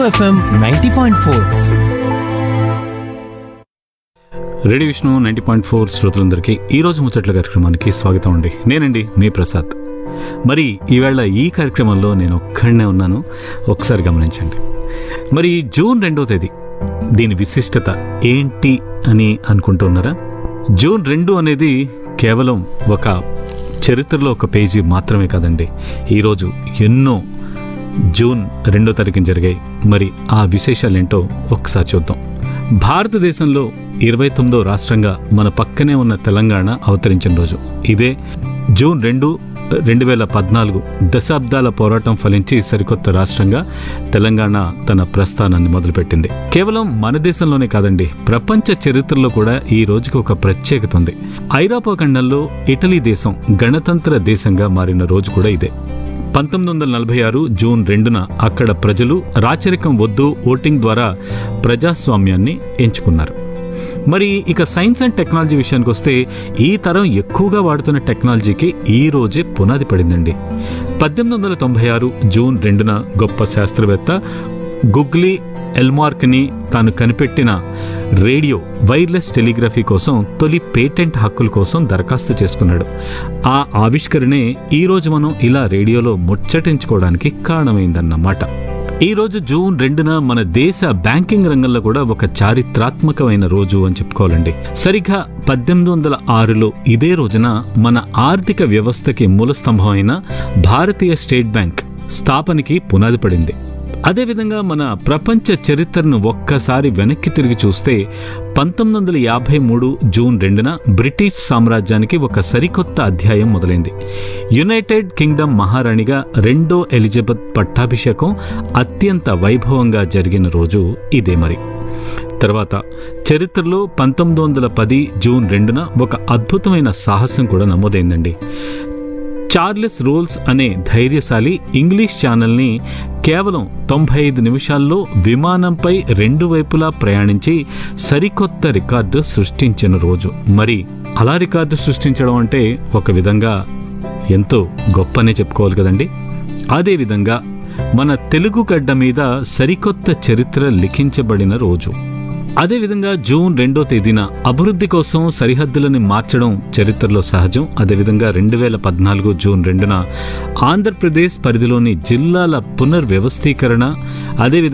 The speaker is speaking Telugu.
FM ninety point four radio Vishnu ninety point four శ్రోతలందరికీ ఈ రోజు ముచ్చట్ల కార్యక్రమానికి స్వాగతం అండి నేనండి మీ ప్రసాద్ మరి ఈవేళ ఈ కార్యక్రమంలో నేను ఒక్కడనే ఉన్నాను ఒకసారి గమనించండి మరి జూన్ రెండో తేదీ దీని విశిష్టత ఏంటి అని అనుకుంటున్నారా జూన్ రెండు అనేది కేవలం ఒక చరిత్రలో ఒక పేజీ మాత్రమే కాదండి ఈరోజు ఎన్నో జూన్ రెండో తారీఖున జరిగాయి మరి ఆ విశేషాలేంటో ఒకసారి చూద్దాం భారతదేశంలో ఇరవై తొమ్మిదో రాష్ట్రంగా మన పక్కనే ఉన్న తెలంగాణ అవతరించిన రోజు ఇదే జూన్ రెండు రెండు వేల పద్నాలుగు దశాబ్దాల పోరాటం ఫలించి సరికొత్త రాష్ట్రంగా తెలంగాణ తన ప్రస్థానాన్ని మొదలుపెట్టింది కేవలం మన దేశంలోనే కాదండి ప్రపంచ చరిత్రలో కూడా ఈ రోజుకి ఒక ప్రత్యేకత ఉంది ఐరోపా ఖండంలో ఇటలీ దేశం గణతంత్ర దేశంగా మారిన రోజు కూడా ఇదే పంతొమ్మిది వందల నలభై ఆరు జూన్ రెండున అక్కడ ప్రజలు రాచరికం వద్దు ఓటింగ్ ద్వారా ప్రజాస్వామ్యాన్ని ఎంచుకున్నారు మరి ఇక సైన్స్ అండ్ టెక్నాలజీ విషయానికి వస్తే ఈ తరం ఎక్కువగా వాడుతున్న టెక్నాలజీకి ఈ రోజే పునాది పడిందండి పద్దెనిమిది వందల తొంభై ఆరు జూన్ రెండున గొప్ప శాస్త్రవేత్త గుగ్లీ ఎల్మార్క్ని తాను కనిపెట్టిన రేడియో వైర్లెస్ టెలిగ్రఫీ కోసం తొలి పేటెంట్ హక్కుల కోసం దరఖాస్తు చేసుకున్నాడు ఆ ఆవిష్కరణే ఈ రోజు మనం ఇలా రేడియోలో ముచ్చటించుకోవడానికి కారణమైందన్నమాట ఈ రోజు జూన్ రెండున మన దేశ బ్యాంకింగ్ రంగంలో కూడా ఒక చారిత్రాత్మకమైన రోజు అని చెప్పుకోవాలండి సరిగ్గా పద్దెనిమిది వందల ఆరులో ఇదే రోజున మన ఆర్థిక వ్యవస్థకి మూలస్తంభమైన భారతీయ స్టేట్ బ్యాంక్ స్థాపనకి పునాది పడింది అదేవిధంగా మన ప్రపంచ చరిత్రను ఒక్కసారి వెనక్కి తిరిగి చూస్తే పంతొమ్మిది వందల యాభై మూడు జూన్ రెండున బ్రిటిష్ సామ్రాజ్యానికి ఒక సరికొత్త అధ్యాయం మొదలైంది యునైటెడ్ కింగ్డమ్ మహారాణిగా రెండో ఎలిజబెత్ పట్టాభిషేకం అత్యంత వైభవంగా జరిగిన రోజు ఇదే మరి తర్వాత చరిత్రలో పంతొమ్మిది వందల పది జూన్ రెండున ఒక అద్భుతమైన సాహసం కూడా నమోదైందండి చార్లెస్ రోల్స్ అనే ధైర్యశాలి ఇంగ్లీష్ ఛానల్ని కేవలం తొంభై ఐదు నిమిషాల్లో విమానంపై రెండు వైపులా ప్రయాణించి సరికొత్త రికార్డు సృష్టించిన రోజు మరి అలా రికార్డు సృష్టించడం అంటే ఒక విధంగా ఎంతో గొప్పనే చెప్పుకోవాలి కదండి అదేవిధంగా మన తెలుగు గడ్డ మీద సరికొత్త చరిత్ర లిఖించబడిన రోజు అదేవిధంగా జూన్ రెండో తేదీన అభివృద్ధి కోసం సరిహద్దులను మార్చడం చరిత్రలో సహజం అదేవిధంగా రెండు వేల పద్నాలుగు జూన్ రెండున ఆంధ్రప్రదేశ్ పరిధిలోని జిల్లాల పునర్వ్యవస్థీకరణ అదేవిధంగా